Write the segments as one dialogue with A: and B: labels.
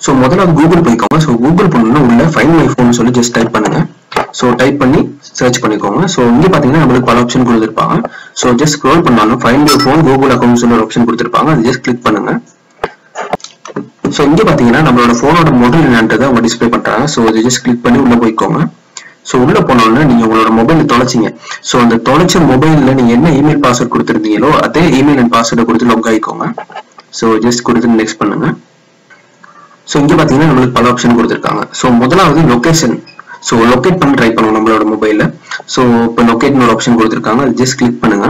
A: so முதல்ல Google போய்க்கோங்க so Google பண்ணணும்னா உள்ள ஃபைன் மை ஃபோன் சொல்லி ஜஸ்ட் டைப் பண்ணுங்க ஸோ டைப் பண்ணி சர்ச் பண்ணிக்கோங்க ஸோ இங்கே பார்த்தீங்கன்னா நம்மளுக்கு பல ஆப்ஷன் கொடுத்துருப்பாங்க ஸோ ஜஸ்ட் ஸ்க்ரோல் பண்ணாலும் find my phone Google account சொல்லி ஒரு ஆப்ஷன் கொடுத்துருப்பாங்க அது ஜஸ்ட் கிளிக் பண்ணுங்க ஸோ இங்கே பார்த்தீங்கன்னா நம்மளோட ஃபோனோட மாடல் என்னன்றதை அவங்க டிஸ்பிளே பண்ணுறாங்க ஸோ அதை ஜஸ்ட் கிளிக் பண்ணி உள்ள போய்க்கோங்க ஸோ உள்ள போனோம்னா நீங்க உங்களோட மொபைல் தொலைச்சிங்க ஸோ அந்த தொலைச்ச மொபைல்ல நீங்க என்ன இமெயில் பாஸ்வேர்ட் கொடுத்துருந்தீங்களோ அதே இமெயில் அண்ட் பாஸ்வேர்டை கொடுத்து லாக் ஆகிக்கோங்க ஸோ ஜஸ்ட் கொடுத்து நெக்ஸ்ட் பண்ணுங்க ஸோ இங்க பாத்தீங்கன்னா நம்மளுக்கு பல ஆப்ஷன் கொடுத்துருக்காங்க ஸோ முதலாவது லொகேஷன் ஸோ லொகேட் பண்ணி ட்ரை பண்ணுவோம் நம்மளோட மொபைல்ல ஸோ இப்போ லொகேட்னு ஒரு ஆப்ஷன் கொடுத்துருக்காங்க அது ஜஸ்ட் கிளிக் பண்ணுங்க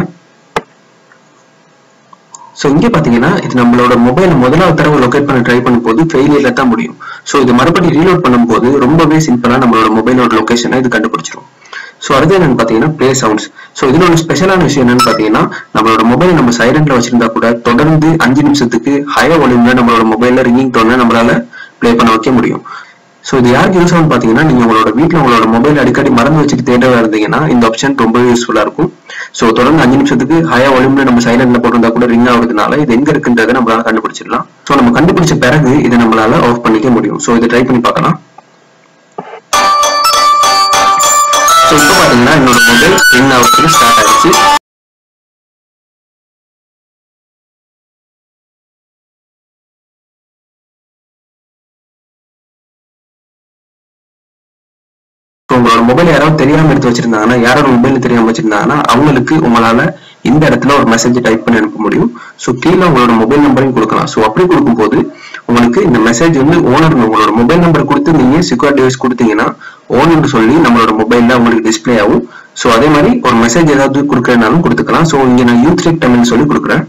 A: ஸோ இங்க பாத்தீங்கன்னா இது நம்மளோட மொபைல் முதலாவது தடவை லொகேட் பண்ண ட்ரை பண்ணும்போது ஃபெயிலியர்ல தான் முடியும் ஸோ இது மறுபடியும் ரீலோட் பண்ணும்போது ரொம்பவே சிம்பிளா நம்மளோட மொபைலோட லொகேஷனை இது கண்டுபிடிச்சிரும் ஸோ அடுத்து என்னன்னு பார்த்தீங்கன்னா ப்ளே சவுண்ட்ஸ் ஸோ இதுல ஒரு ஸ்பெஷலான விஷயம் என்னன்னு பார்த்தீங்கன்னா நம்மளோட மொபைல் நம்ம சைலண்ட்ல வச்சிருந்தா கூட தொடர்ந்து அஞ்சு நிமிஷத்துக்கு ஹையர் வால்யூம்ல நம்மளோட மொபைல்ல ரிங்கிங் டோனை நம்மளால ப்ளே பண்ண வைக்க முடியும் ஸோ இது யாருக்கு யூஸ் ஆகும் பார்த்தீங்கன்னா நீங்க உங்களோட வீட்டில் உங்களோட மொபைல் அடிக்கடி மறந்து வச்சுட்டு தேடவா இருந்தீங்கன்னா இந்த ஆப்ஷன் ரொம்பவே யூஸ்ஃபுல்லா இருக்கும் ஸோ தொடர்ந்து அஞ்சு நிமிஷத்துக்கு ஹையர் வால்யூம்ல நம்ம சைலண்ட்ல போட்டிருந்தா கூட ரிங் ஆகுறதுனால இது எங்க இருக்குன்றதை நம்மளால கண்டுபிடிச்சிடலாம் ஸோ நம்ம கண்டுபிடிச்ச பிறகு இதை நம்மளால ஆஃப் பண்ணிக்க முடியும் ஸோ இதை ட்ரை பண்ணி பார்க்கலாம் ஸோ இப்போ பார்த்தீங்கன்னா என்னோட மொபைல் ரிங் ஆகிறதுக்கு ஸ்டார்ட் ஆயிடுச்சு ஸோ உங்களோட மொபைல் யாராவது தெரியாம எடுத்து வச்சிருந்தாங்கன்னா யாரோட மொபைல் தெரியாம வச்சிருந்தாங்கன்னா அவங்களுக்கு உங்களால இந்த இடத்துல ஒரு மெசேஜ் டைப் பண்ணி அனுப்ப முடியும் ஸோ கீழே உங்களோட மொபைல் நம்பரையும் கொடுக்கலாம் ஸோ அப்படி கொடுக்கும்போது உங்களுக்கு இந்த மெசேஜ் வந்து ஓனர் உங்களோட மொபைல் நம்பர் கொடுத்து நீங்க செக்யூர் டிவைஸ் கொடுத்தீங்கன்னா ஓனர் சொல்லி நம்மளோட மொபைல்ல உங்களுக்கு டிஸ்ப்ளே ஆகும் ஸோ அதே மாதிரி ஒரு மெசேஜ் ஏதாவது கொடுக்கறதுனாலும் கொடுத்துக்கலாம் ஸோ இங்க நான் யூத் டெக் தமிழ் சொல்லி கொடுக்குறேன்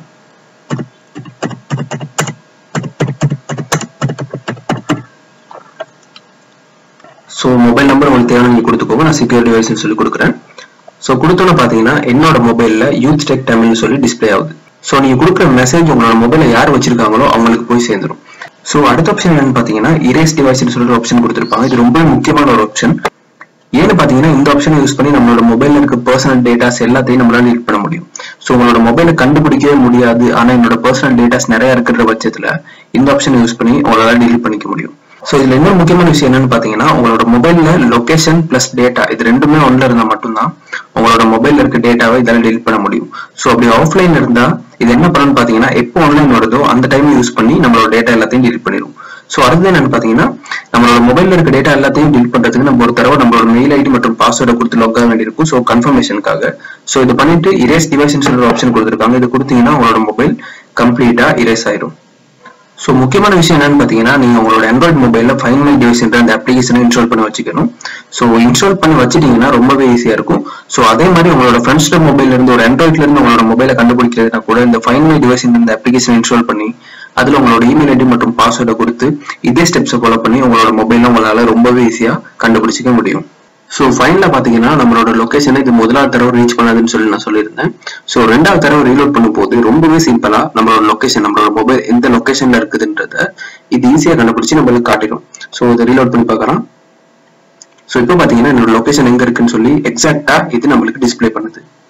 A: ஸோ மொபைல் நம்பர் உங்களுக்கு தேவை நீங்க கொடுத்துக்கோங்க நான் செக்யூர் டிவைஸ்னு சொல்லி கொடுக்குறேன் ஸோ கொடுத்தோன்னு பார்த்தீங்கன்னா என்னோட மொபைலில் யூத் டெக் தமிழ்னு சொல்லி டிஸ்ப்ளே ஆகுது ஸோ நீங்கள் கொடுக்குற மெசேஜ் உங்களோட மொபைலை யார் வச்சிருக்காங்களோ அவங்களுக்கு போய் சேர்ந்துடும் ஸோ அடுத்த ஆப்ஷன் என்னன்னு பார்த்தீங்கன்னா இரேஸ் டிவைஸ்னு சொல்லிட்டு ஆப்ஷன் கொடுத்துருப்பாங்க இது ரொம்ப முக்கியமான ஒரு ஆப்ஷன் ஏன்னு பார்த்தீங்கன்னா இந்த ஆப்ஷனை யூஸ் பண்ணி நம்மளோட மொபைலில் இருக்க பர்சனல் டேட்டாஸ் எல்லாத்தையும் நம்மளால டீல் பண்ண முடியும் ஸோ உங்களோட மொபைலை கண்டுபிடிக்கவே முடியாது ஆனால் என்னோட பர்சனல் டேட்டாஸ் நிறைய இருக்கிற பட்சத்தில் இந்த ஆப்ஷனை யூஸ் பண்ணி உங்களால டீல் பண்ணிக்க முடியும் ஸோ இதுல இன்னொரு முக்கியமான விஷயம் என்னன்னு பாத்தீங்கன்னா உங்களோட மொபைல்ல லொகேஷன் பிளஸ் டேட்டா இது ரெண்டுமே ஒன்ல இருந்தா மட்டும்தான் உங்களோட மொபைல்ல இருக்க டேட்டாவை இதால டெலிட் பண்ண முடியும் ஸோ அப்படி ஆஃப்லைன் இருந்தா இது என்ன பண்ணுன்னு பாத்தீங்கன்னா எப்போ ஆன்லைன் வருதோ அந்த டைம் யூஸ் பண்ணி நம்மளோட டேட்டா எல்லாத்தையும் டெலிட் பண்ணிடும் ஸோ அடுத்து என்னன்னு பாத்தீங்கன்னா நம்மளோட மொபைல்ல இருக்க டேட்டா எல்லாத்தையும் டெலிட் பண்றதுக்கு நம்ம ஒரு தடவை நம்மளோட மெயில் ஐடி மற்றும் பாஸ்வேர்டை கொடுத்து லாக் ஆக வேண்டியிருக்கும் ஸோ கன்ஃபர்மேஷனுக்காக ஸோ இது பண்ணிட்டு இரேஸ் டிவைஸ் சொல்ற ஆப்ஷன் கொடுத்துருக்காங்க இது கொடுத்தீங்கன்னா உங்களோட மொபைல் கம்ப்ளீட்டா இரேஸ் ஆயிடும் ஸோ முக்கியமான விஷயம் என்னன்னு பார்த்தீங்கன்னா நீங்க உங்களோட ஆண்ட்ராய்ட் மொபைலில் ஃபைன் மை டிவைஸ்ன்ற அந்த அப்ளிகேஷனை இன்ஸ்டால் பண்ணி வச்சுக்கணும் ஸோ இன்ஸ்டால் பண்ணி வச்சிட்டீங்கன்னா ரொம்பவே ஈஸியா இருக்கும் ஸோ அதே மாதிரி உங்களோட ஃப்ரெண்ட்ஸ்ட மொபைல்ல இருந்து ஒரு ஆண்ட்ராய்ட்ல இருந்து உங்களோட மொபைலை கண்டுபிடிக்கிறதுனா கூட இந்த ஃபைன் மை டிவைஸ் இந்த அப்ளிகேஷன் இன்ஸ்டால் பண்ணி அதுல உங்களோட இமெயில் ஐடி மற்றும் பாஸ்வேர்டை கொடுத்து இதே ஸ்டெப்ஸை ஃபாலோ பண்ணி உங்களோட மொபைல்ல உங்களால ரொம்பவே ஈஸியா கண்டுபிடிச்சிக்க முடியும் ஸோ ஃபைனலா பாத்தீங்கன்னா நம்மளோட லொகேஷனை இது முதலாவது தடவை ரீச் பண்ணாதுன்னு சொல்லி நான் சொல்லியிருந்தேன் ஸோ ரெண்டாவது தடவை ரீலோட் பண்ணும்போது ரொம்பவே சிம்பிளா நம்மளோட லொகேஷன் நம்மளோட மொபைல் எந்த லொகேஷன்ல இருக்குதுன்றத இது ஈஸியா கண்டுபிடிச்சு நம்மளுக்கு காட்டிடும் ஸோ இதை ரீலோட் பண்ணி பார்க்கலாம் ஸோ இப்போ பாத்தீங்கன்னா என்னோட லொகேஷன் எங்க இருக்குன்னு சொல்லி எக்ஸாக்டா இது நம்மளுக்கு டிஸ்ப்ளே பண்ணுது